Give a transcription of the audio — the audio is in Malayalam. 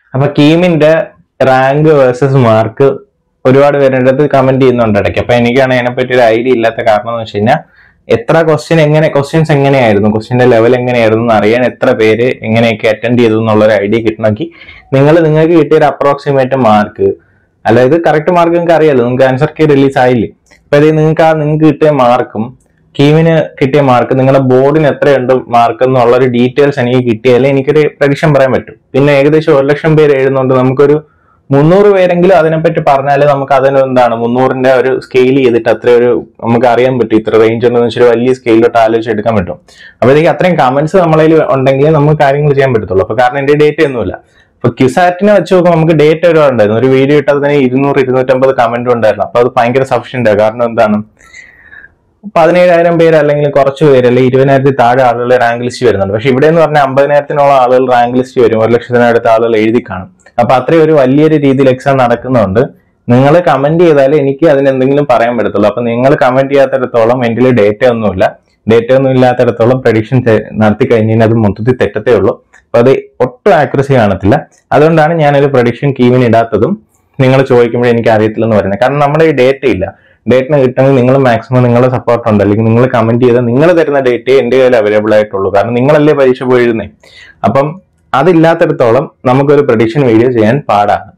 അപ്പൊ കീമിന്റെ റാങ്ക് വേഴ്സസ് മാർക്ക് ഒരുപാട് പേരുടെ അടുത്ത് കമന്റ് ചെയ്യുന്നുണ്ട് ഇടയ്ക്ക് അപ്പൊ എനിക്കാണ് അതിനെപ്പറ്റി ഒരു ഐഡിയ ഇല്ലാത്ത കാരണം എന്ന് വെച്ച് കഴിഞ്ഞാൽ എത്ര ക്വസ്റ്റ്യൻ എങ്ങനെ ക്വസ്റ്റ്യൻസ് എങ്ങനെയായിരുന്നു ക്വസ്റ്റ്യന്റെ ലെവൽ എങ്ങനെയായിരുന്നു എന്ന് അറിയാൻ എത്ര പേര് എങ്ങനെയൊക്കെ അറ്റൻഡ് ചെയ്തു എന്നുള്ള ഒരു ഐഡിയ കിട്ടണമെങ്കിൽ നിങ്ങൾ നിങ്ങൾക്ക് കിട്ടിയ ഒരു അപ്രോക്സിമേറ്റ് മാർക്ക് അതായത് കറക്റ്റ് മാർക്ക് നിങ്ങൾക്ക് അറിയാലോ നിങ്ങൾക്ക് ആൻസർ കീ റിലീസ് ആയില്ലേ അപ്പൊ ഇത് നിങ്ങൾക്ക് ആ നിങ്ങൾക്ക് കിട്ടിയ മാർക്കും കീമിന് കിട്ടിയ മാർക്ക് നിങ്ങളുടെ ബോർഡിന് എത്രയുണ്ട് മാർക്ക് എന്നുള്ള ഒരു ഡീറ്റെയിൽസ് എനിക്ക് കിട്ടിയാലേ എനിക്കൊരു പ്രഡിക്ഷൻ പറയാൻ പറ്റും പിന്നെ ഏകദേശം ഒരു ലക്ഷം പേര് എഴുതുന്നുണ്ട് നമുക്കൊരു മുന്നൂറ് പേരെങ്കിലും അതിനെപ്പറ്റി പറഞ്ഞാൽ നമുക്ക് അതിന് എന്താണ് മുന്നൂറിന്റെ ഒരു സ്കെയിൽ ചെയ്തിട്ട് അത്ര ഒരു നമുക്ക് അറിയാൻ പറ്റും ഇത്ര റേഞ്ച് ഉണ്ടെന്ന് വെച്ചാൽ വലിയ സ്കെയിലോട്ട് ആലോചിച്ച് എടുക്കാൻ പറ്റും അപ്പോഴത്തേക്ക് അത്രയും കമന്റ്സ് നമ്മളതിൽ ഉണ്ടെങ്കിൽ നമുക്ക് കാര്യങ്ങൾ ചെയ്യാൻ പറ്റത്തുള്ളൂ അപ്പൊ കാരണം എന്റെ ഡേറ്റ ഒന്നുമില്ല അപ്പൊ ക്യുസാറ്റിനെ വെച്ച് നോക്കുമ്പോൾ നമുക്ക് ഡേറ്റ ഒരുപാട് ഉണ്ടായിരുന്നു ഒരു വീഡിയോ ഇട്ടത് തന്നെ ഇരുന്നൂറ് ഇരുന്നൂറ്റമ്പത് കമന്റ് ഉണ്ടായിരുന്നു അപ്പൊ അത് ഭയങ്കര സഫിഷ്യന്റ് കാരണം എന്താണ് പതിനേഴായിരം പേര് അല്ലെങ്കിൽ കുറച്ച് പേര് അല്ലെങ്കിൽ ഇരുപതിനായിരത്തി താഴെ ആളുകൾ റാങ്ക് ലിസ്റ്റ് വരുന്നുണ്ട് പക്ഷെ ഇവിടെ എന്ന് പറഞ്ഞാൽ അമ്പതിനായിരത്തിനോളം ആളുകൾ റാങ്ക് ലിസ്റ്റ് വരും ഒരു ലക്ഷത്തിനടുത്ത് ആളുകൾ എഴുതി കാണും അപ്പൊ അത്രയും ഒരു വലിയൊരു രീതിയിൽ എക്സാം നടക്കുന്നുണ്ട് നിങ്ങൾ കമന്റ് ചെയ്താലേ എനിക്ക് അതിന് എന്തെങ്കിലും പറയാൻ പറ്റത്തുള്ളൂ അപ്പൊ നിങ്ങൾ കമന്റ് ചെയ്യാത്തിടത്തോളം എൻ്റെ ഡേറ്റ ഒന്നുമില്ല ഡേറ്റ ഒന്നും ഇല്ലാത്തിടത്തോളം പ്രഡിക്ഷൻ നടത്തി കഴിഞ്ഞാൽ അത് മൊത്തത്തിൽ തെറ്റത്തേ ഉള്ളൂ അപ്പൊ അത് ഒട്ടും ആക്യുറസി കാണത്തില്ല അതുകൊണ്ടാണ് ഞാനൊരു പ്രഡിക്ഷൻ കീമിന് ഇടാത്തതും നിങ്ങൾ ചോദിക്കുമ്പോൾ എനിക്ക് അറിയത്തില്ലെന്ന് പറയുന്നത് കാരണം നമ്മുടെ ഈ ഡേറ്റ ഇല്ല ഡേറ്റിന് കിട്ടണമെങ്കിൽ നിങ്ങൾ മാക്സിമം നിങ്ങളുടെ സപ്പോർട്ട് ഉണ്ട് അല്ലെങ്കിൽ നിങ്ങൾ കമന്റ് ചെയ്താൽ നിങ്ങൾ തരുന്ന ഡേറ്റയെ എന്റെ കയ്യിൽ അവൈലബിൾ ആയിട്ടുള്ളൂ കാരണം നിങ്ങളല്ലേ പരീക്ഷ പോയിരുന്നേ അപ്പം അതില്ലാത്തിടത്തോളം നമുക്കൊരു പ്രഡിക്ഷൻ വീഡിയോ ചെയ്യാൻ പാടാണ്